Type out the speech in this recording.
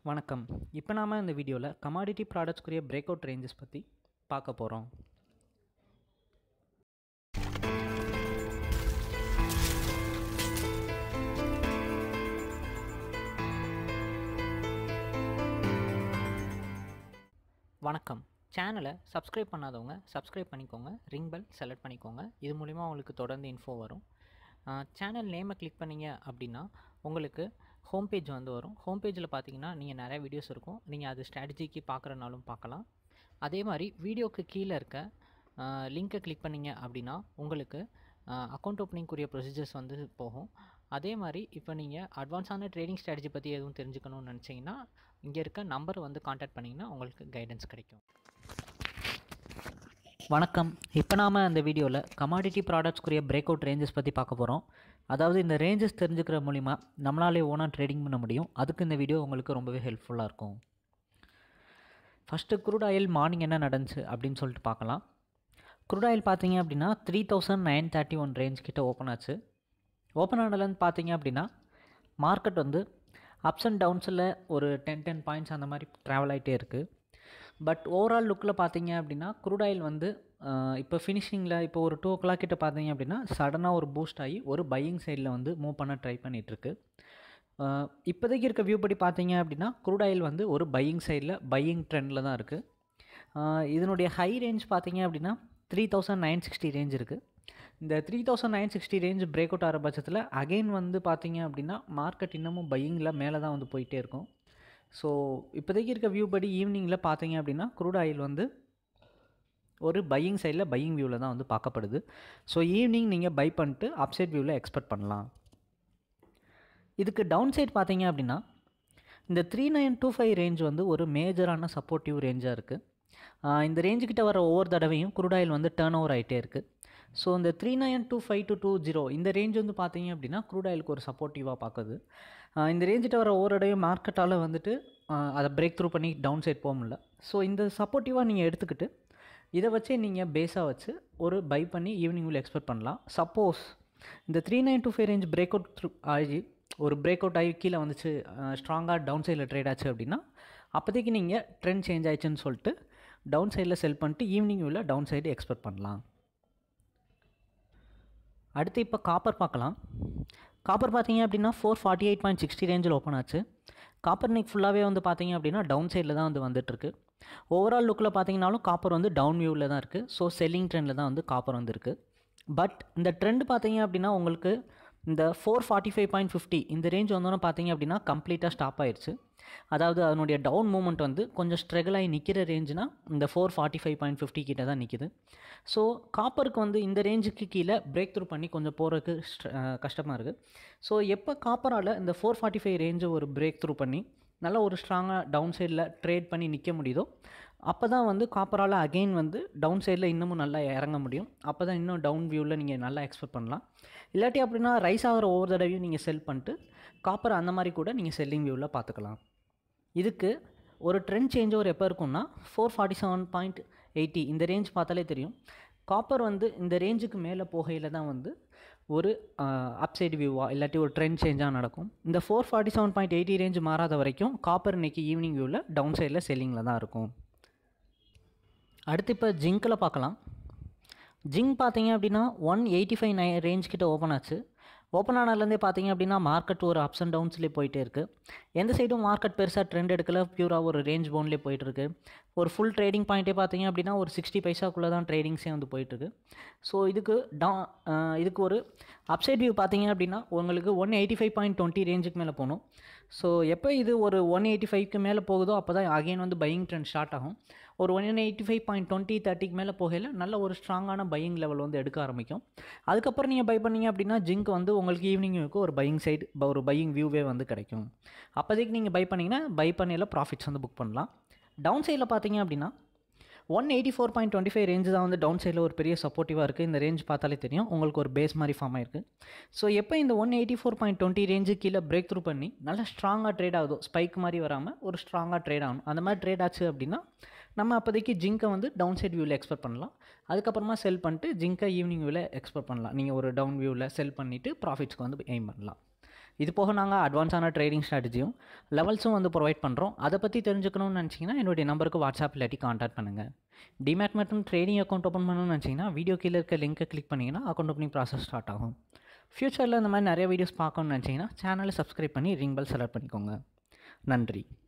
வணக்கம் இப்போ நாம் இந்த வீடியோவில் கமாடிட்டி ப்ராடக்ட்ஸ்க்குரிய பிரேக் அவுட் ரேஞ்சஸ் பற்றி பார்க்க போகிறோம் வணக்கம் சேனலை சப்ஸ்கிரைப் பண்ணாதவங்க சப்ஸ்கிரைப் பண்ணிக்கோங்க ரிங் பெல் செலக்ட் பண்ணிக்கோங்க இது மூலிமா உங்களுக்கு தொடர்ந்து இன்ஃபோ வரும் சேனல் நேமை கிளிக் பண்ணீங்க அப்படின்னா உங்களுக்கு ஹோம் பேஜ் வந்து வரும் ஹோம் பேஜில் பார்த்தீங்கன்னா நீங்கள் நிறைய வீடியோஸ் இருக்கும் நீங்கள் அது ஸ்ட்ராட்டஜிக்கு பார்க்குறனாலும் பார்க்கலாம் அதே மாதிரி வீடியோக்கு கீழே இருக்க லிங்க்கை கிளிக் பண்ணீங்க அப்படின்னா உங்களுக்கு அக்கௌண்ட் ஓப்பனிங்குரிய ப்ரொசீஜர்ஸ் வந்து போகும் அதே மாதிரி இப்போ நீங்கள் அட்வான்ஸான ட்ரேடிங் ஸ்ட்ராட்டஜி பற்றி எதுவும் தெரிஞ்சுக்கணும்னு நினச்சிங்கன்னா இங்கே இருக்க நம்பர் வந்து காண்டாக்ட் பண்ணிங்கன்னா உங்களுக்கு கைடன்ஸ் கிடைக்கும் வணக்கம் இப்போ நாம் இந்த வீடியோவில் கமாடிட்டி ப்ராடக்ட்ஸ்க்குரிய பிரேக் அவுட் ரேஞ்சஸ் பற்றி பார்க்க போகிறோம் அதாவது இந்த ரேஞ்சஸ் தெரிஞ்சுக்கிற மூலிமா நம்மளாலே ஓனாக ட்ரேடிங் பண்ண முடியும் அதுக்கு இந்த வீடியோ உங்களுக்கு ரொம்பவே ஹெல்ப்ஃபுல்லாக இருக்கும் ஃபஸ்ட்டு குரூட் ஆயில் மார்னிங் என்ன நடந்துச்சு அப்படின்னு சொல்லிட்டு பார்க்கலாம் குரூட் ஆயில் பார்த்தீங்க அப்படின்னா three thousand nine thirty one range கிட்ட ஓப்பன் ஆச்சு ஓப்பன் ஆனதுலேருந்து பார்த்தீங்க அப்படின்னா மார்க்கெட் வந்து அப்ஸ் அண்ட் டவுன்ஸில் ஒரு டென் டென் பாயிண்ட்ஸ் அந்த மாதிரி ட்ராவல் ஆகிட்டே இருக்குது பட் ஓவரால் லுக்கில் பார்த்தீங்க அப்படின்னா குரூட் ஆயில் வந்து இப்போ ஃபினிஷிங்கில் இப்போ ஒரு டூ ஓ கிளாக் கிட்ட பார்த்தீங்க அப்படின்னா சடனாக ஒரு பூஸ்ட் ஆகி ஒரு பையிங் சைடில் வந்து மூவ் பண்ண ட்ரை பண்ணிகிட்ருக்கு இப்போதைக்கு இருக்க வியூ படி பார்த்தீங்க அப்படின்னா குரூட் ஆயில் வந்து ஒரு பையிங் சைடில் பையிங் ட்ரெண்டில் தான் இருக்குது இதனுடைய ஹை ரேஞ்ச் பார்த்தீங்க அப்படின்னா three thousand nine sixty range இருக்குது இந்த three thousand nine sixty range break out ஆகிற பட்சத்தில் அகெயின் வந்து பார்த்தீங்க அப்படின்னா மார்க்கெட் இன்னமும் பையிங்கில் மேலே தான் வந்து போயிட்டே இருக்கும் ஸோ இப்போதைக்கு இருக்க வியூ படி ஈவினிங்கில் பார்த்தீங்க அப்படின்னா க்ரூட் ஆயில் வந்து ஒரு பையிங் சைடில் பையிங் வியூவில் தான் வந்து பார்க்கப்படுது ஸோ ஈவினிங் நீங்கள் பை பண்ணிட்டு அப்சைட் வியூவில் எக்ஸ்பெக்ட் பண்ணலாம் இதுக்கு டவுன் சைட் பார்த்தீங்க அப்படின்னா இந்த three nine two five range வந்து ஒரு மேஜரான சப்போர்ட்டிவ் ரேஞ்சாக இருக்குது இந்த ரேஞ்சுக்கிட்ட வர ஒவ்வொரு தடவையும் குரூட் ஆயில் வந்து டேர்ன் ஓவர் ஆகிட்டே இருக்குது ஸோ இந்த three nine two five two two zero இந்த ரேஞ்ச் வந்து பார்த்தீங்க அப்படின்னா க்ரூட் ஆயிலுக்கு ஒரு சப்போர்ட்டிவாக பார்க்குது இந்த ரேஞ்சிட்ட வர ஒவ்வொரு இடையும் மார்க்கெட்டால் வந்துட்டு அதை பிரேக் த்ரூ பண்ணி டவுன் சைட் போக முடியல ஸோ இந்த சப்போர்ட்டிவாக நீங்கள் எடுத்துக்கிட்டு இதை வச்சே நீங்கள் பேஸாக வச்சு ஒரு பை பண்ணி ஈவினிங் உள்ள எக்ஸ்பெக்ட் பண்ணலாம் சப்போஸ் இந்த three nine two five range break out through ஆகி ஒரு பிரேக் அவுட் ஆகி கீழே வந்துச்சு ஸ்ட்ராங்காக டவுன் சைடில் ட்ரேட் ஆச்சு அப்படின்னா அப்போதைக்கு நீங்கள் ட்ரெண்ட் சேஞ்ச் ஆயிடுச்சுன்னு சொல்லிட்டு டவுன் சைடில் செல் பண்ணிட்டு ஈவினிங் உள்ள டவுன் சைடு எக்ஸ்பெக்ட் பண்ணலாம் அடுத்து இப்போ காப்பர் பார்க்கலாம் காப்பர் பார்த்தீங்க அப்படின்னா four forty eight point sixty ரேஞ்சில் ஓப்பன் ஆச்சு காப்பர் நெக் ஃபுல்லாகவே வந்து பார்த்தீங்க அப்படின்னா டவுன் சைடில் தான் வந்து வந்துட்டுருக்கு ஓவரால் லுக்கில் பார்த்தீங்கனாலும் காப்பர் வந்து டவுன் வியூவில் தான் இருக்குது ஸோ செல்லிங் ட்ரெண்டில் தான் வந்து காப்பர் வந்துருக்கு பட் இந்த ட்ரெண்ட் பார்த்தீங்க அப்படின்னா உங்களுக்கு இந்த four forty five point fifty இந்த ரேஞ்ச் வந்தோன்னே பார்த்தீங்க அப்படின்னா கம்ப்ளீட்டாக ஸ்டாப் ஆயிடுச்சு அதாவது அதனுடைய டவுன் மூமெண்ட் வந்து கொஞ்சம் ஸ்ட்ரகிள் ஆகி நிற்கிற ரேஞ்சுனா இந்த four forty five point fifty கிட்ட தான் நிற்கிது ஸோ காப்பருக்கு வந்து இந்த ரேஞ்சுக்கு கீழே பிரேக் த்ரூ பண்ணி கொஞ்சம் போகிறதுக்கு கஷ்டமாக இருக்குது ஸோ எப்போ காப்பரால் இந்த ஃபோர் ஃபார்ட்டி ஃபைவ் ரேஞ்சை ஒரு பிரேக் த்ரூ பண்ணி நல்ல ஒரு ஸ்ட்ராங்காக டவுன் சைடில் ட்ரேட் பண்ணி நிற்க முடியுதோ அப்போ தான் வந்து காப்பரால் அகெயின் வந்து டவுன் சைடில் இன்னமும் நல்லா இறங்க முடியும் அப்போ தான் இன்னும் டவுன் வியூவில் நீங்கள் நல்லா எக்ஸ்பெக்ட் பண்ணலாம் இல்லாட்டி அப்படின்னா ரைஸ் ஆகிற ஒவ்வொரு தடவையும் நீங்கள் செல் பண்ணிட்டு காப்பர் அந்த மாதிரி கூட நீங்கள் செல்லிங் வியூவில் பார்த்துக்கலாம் இதுக்கு ஒரு ட்ரெண்ட் சேஞ்ச் ஓவர் எப்போ இருக்கும்னா four forty seven point eighty இந்த ரேஞ்ச் பார்த்தாலே தெரியும் காப்பர் வந்து இந்த ரேஞ்சுக்கு மேலே போகையில் தான் வந்து ஒரு அப்சைடு வியூவாக இல்லாட்டி ஒரு ட்ரெண்ட் சேஞ்சாக நடக்கும் இந்த four forty seven point eighty range மாறாத வரைக்கும் காப்பர் இன்றைக்கி ஈவினிங் வியூவில் டவுன் சைடில் செல்லிங்கில் தான் இருக்கும் அடுத்து இப்போ ஜிங்கில் பார்க்கலாம் ஜிங்க் பார்த்தீங்க அப்படின்னா one eighty five nine range கிட்ட ஓப்பன் ஆச்சு ஓப்பன் ஆனதுலேருந்தே பார்த்தீங்க அப்படின்னா மார்க்கெட் ஒரு அப்ஸ் அண்ட் டவுன்ஸ்லேயே போயிட்டே இருக்குது எந்த சைடும் மார்க்கெட் பெருசாக ட்ரெண்ட் எடுக்கல பியூராக ஒரு ரேஞ்ச் பவுன்லேயே போயிட்டுருக்கு ஒரு ஃபுல் ட்ரேடிங் பாயிண்ட்டே பார்த்தீங்க அப்படின்னா ஒரு சிக்ஸ்டி பைசாக்குள்ளே தான் ட்ரேடிங்ஸே வந்து போயிட்டுருக்கு ஸோ இதுக்கு டவுன் இதுக்கு ஒரு அப்சைட் வியூ பார்த்தீங்க அப்படின்னா உங்களுக்கு one eighty five point twenty ரேஞ்சுக்கு மேலே போகணும் ஸோ எப்போ இது ஒரு ஒன் எயிட்டி ஃபைவ்க்கு மேலே போகுதோ அப்போ தான் அகெயின் வந்து பையிங் ட்ரெண்ட் ஸ்டார்ட் ஆகும் ஒரு one eighty five point twenty தேர்ட்டிக்கு மேலே போகையில் நல்ல ஒரு ஸ்ட்ராங்கான பையிங் லெவல் வந்து எடுக்க ஆரம்பிக்கும் அதுக்கப்புறம் நீங்கள் பை பண்ணீங்க அப்படின்னா ஜிங்க் வந்து உங்களுக்கு ஈவினிங்க்கு ஒரு பையிங் சைடு ஒரு பையிங் வியூவே வந்து கிடைக்கும் அப்போதைக்கு நீங்கள் பை பண்ணிங்கன்னா பை பண்ணியில் ப்ராஃபிட்ஸ் வந்து புக் பண்ணலாம் டவுன் சைடில் பார்த்தீங்க அப்படின்னா one eighty four point twenty five range தான் வந்து டவுன் சைடில் ஒரு பெரிய சப்போர்ட்டிவாக இருக்குது இந்த ரேஞ்ச் பார்த்தாலே தெரியும் உங்களுக்கு ஒரு பேஸ் மாதிரி ஃபார்ம் ஆயிருக்கு ஸோ எப்போ இந்த one eighty four point twenty range கீழே பிரேக் த்ரூ பண்ணி நல்லா ஸ்ட்ராங்காக ட்ரேட் ஆகுதோ ஸ்பைக் மாதிரி வராமல் ஒரு ஸ்ட்ராங்காக ட்ரேட் ஆகணும் அந்த மாதிரி ட்ரேட் ஆச்சு அப்படின்னா நம்ம அப்போதைக்கு ஜிங்கை வந்து டவுன் சைட் வியூவில் எக்ஸ்பெக்ட் பண்ணலாம் அதுக்கப்புறமா செல் பண்ணிட்டு ஜிங்கை ஈவினிங் வியூவில் எக்ஸ்பெக்ட் பண்ணலாம் நீங்கள் ஒரு டவுன் வியூவில் செல் பண்ணிவிட்டு ப்ராஃபிட்ஸ்க்கு வந்து எய்ம் பண்ணலாம் இது போக நாங்கள் அட்வான்ஸான ட்ரேடிங் ஸ்ட்ராட்டஜியும் லெவல்ஸும் வந்து ப்ரொவைட் பண்ணுறோம் அதை பற்றி தெரிஞ்சுக்கணும்னு நினச்சிங்கன்னா என்னுடைய நம்பருக்கு வாட்ஸ்அப் இல்லாட்டி காண்டாக்ட் பண்ணுங்கள் டிமேட் மற்றும் ட்ரேடிங் அக்கௌண்ட் ஓப்பன் பண்ணணும்னு நினச்சிங்கன்னா வீடியோ கீழே இருக்க லிங்க்கை கிளிக் பண்ணிங்கன்னா அக்கௌண்ட் ஓப்பனிங் ப்ராசஸ் ஸ்டார்ட் ஆகும் ஃப்யூச்சரில் இந்த மாதிரி நிறைய வீடியோஸ் பார்க்கணும்னு நினச்சிங்கன்னா சேனலை சப்ஸ்கிரைப் பண்ணி ரிங் பெல் செலக்ட் பண்ணிக்கோங்க நன்றி